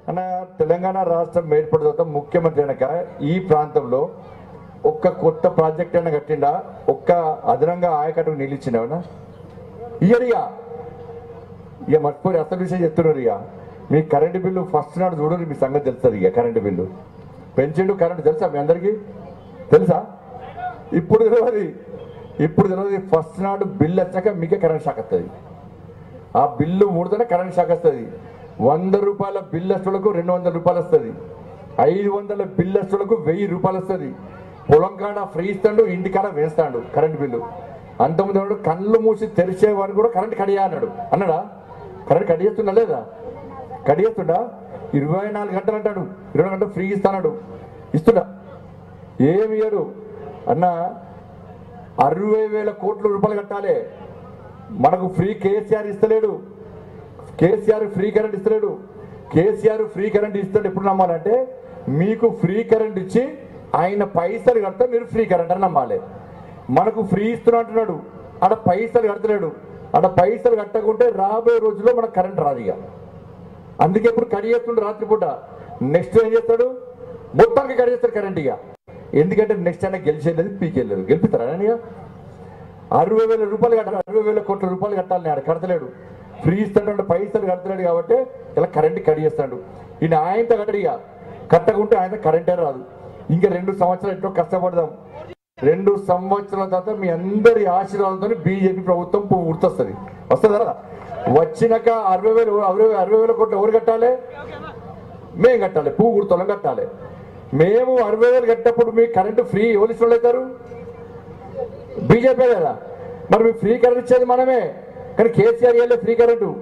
అన్న తెలంగాణ రాష్ట్రం ఏర్పడిన తర్వాత ముఖ్యమంత్రి అనక ఈ ప్రాంతంలో ఒక్క కొత్త ప్రాజెక్ట్ అయినా కట్టిండా ఒక్క అదనంగా ఆయకట్టుకు నిలిచిండవనా ఇయ్యడిగా ఇక మర్చిపోయి అసలు విషయం చెప్తున్నారు ఇక మీ కరెంటు బిల్లు ఫస్ట్ నాడు చూడండి మీ సంగతి తెలుస్తుంది ఇక కరెంటు బిల్లు పెంచిండు కరెంటు తెలుసా మీ అందరికీ తెలుసా ఇప్పుడు తెలియదు ఇప్పుడు తెలియదు ఫస్ట్ నాడు బిల్లు వచ్చాక మీకే కరెంట్ షాక్ వస్తుంది ఆ బిల్లు మూడుతోనే కరెంట్ షాక్ వస్తుంది వంద రూపాయల బిల్లు వచ్చులకు రెండు వందల రూపాయలు వస్తుంది ఐదు వందల బిల్లు వచ్చులకు వెయ్యి రూపాయలు వస్తుంది పొలం కాడ ఫ్రీ ఇస్తాడు ఇంటి కాడ వేస్తాడు కరెంట్ బిల్లు అంతకుముందు వాడు కళ్ళు మూసి తెరిచేవాడు కూడా కరెంట్ కడియా అన్నాడు అన్నాడా కరెంట్ కడియేస్తున్నా లేదా కడియేస్తుండా ఇరవై నాలుగు గంటలు అంటాడు ఇరవై నాలుగు గంటలు ఫ్రీ ఇస్తాడు ఇస్తున్నా ఏమి ఇయ్యడు అన్న అరవై వేల కోట్ల రూపాయలు కట్టాలి మనకు ఫ్రీ కేసీఆర్ ఇస్తలేడు కేసీఆర్ ఫ్రీ కరెంట్ ఇస్తలేడు కేసీఆర్ ఫ్రీ కరెంట్ ఇస్తాడు ఎప్పుడు నమ్మాలంటే మీకు ఫ్రీ కరెంట్ ఇచ్చి ఆయన పైసలు కడితే మీరు ఫ్రీ కరెంట్ అని నమ్మాలి మనకు ఫ్రీ ఇస్తున్నా అంటున్నాడు ఆడ పైసలు కడతలేడు ఆడ పైసలు కట్టకుంటే రాబోయే రోజుల్లో మనకు కరెంట్ రాదు ఇక అందుకే ఇప్పుడు కడిగేస్తుండు రాత్రిపూట నెక్స్ట్ ఏం చేస్తాడు మొత్తానికి కడిగేస్తాడు కరెంట్ ఇక ఎందుకంటే నెక్స్ట్ అయినా గెలిచేది పీకెళ్ళారు గెలుపుతారా ఇక అరవై వేల రూపాయలు కట్టాలి అరవై వేల కోట్ల రూపాయలు కట్టాలి ఆడ కడతలేడు ఫ్రీ ఇస్తాడు పైసలు కడతలేడు కాబట్టి ఇలా కరెంట్ కడిగేస్తాడు ఈయన ఆయనతో కట్టడు ఇక కట్టకుంటే ఆయన కరెంటే రాదు ఇంకా రెండు సంవత్సరాలు ఎన్నో కష్టపడదాం రెండు సంవత్సరాల తర్వాత మీ అందరి ఆశీర్వాదంతో బీజేపీ ప్రభుత్వం పువ్వు గుర్తొస్తుంది వస్తుందా వచ్చినాక అరవై వేలు అరవై అరవై వేల కోట్లు ఎవరు కట్టాలి మేము కట్టాలి పువ్వు గుర్తొలం కట్టాలి మేము అరవై వేలు కట్టినప్పుడు మీ కరెంటు ఫ్రీ ఎవరు ఇచ్చిన వాళ్ళు అవుతారు బీజేపీ కదా మరి మీకు ఫ్రీ కరెంట్ ఇచ్చేది మనమే కానీ కేసీఆర్ ఇవ్వలే ఫ్రీ కరెంటు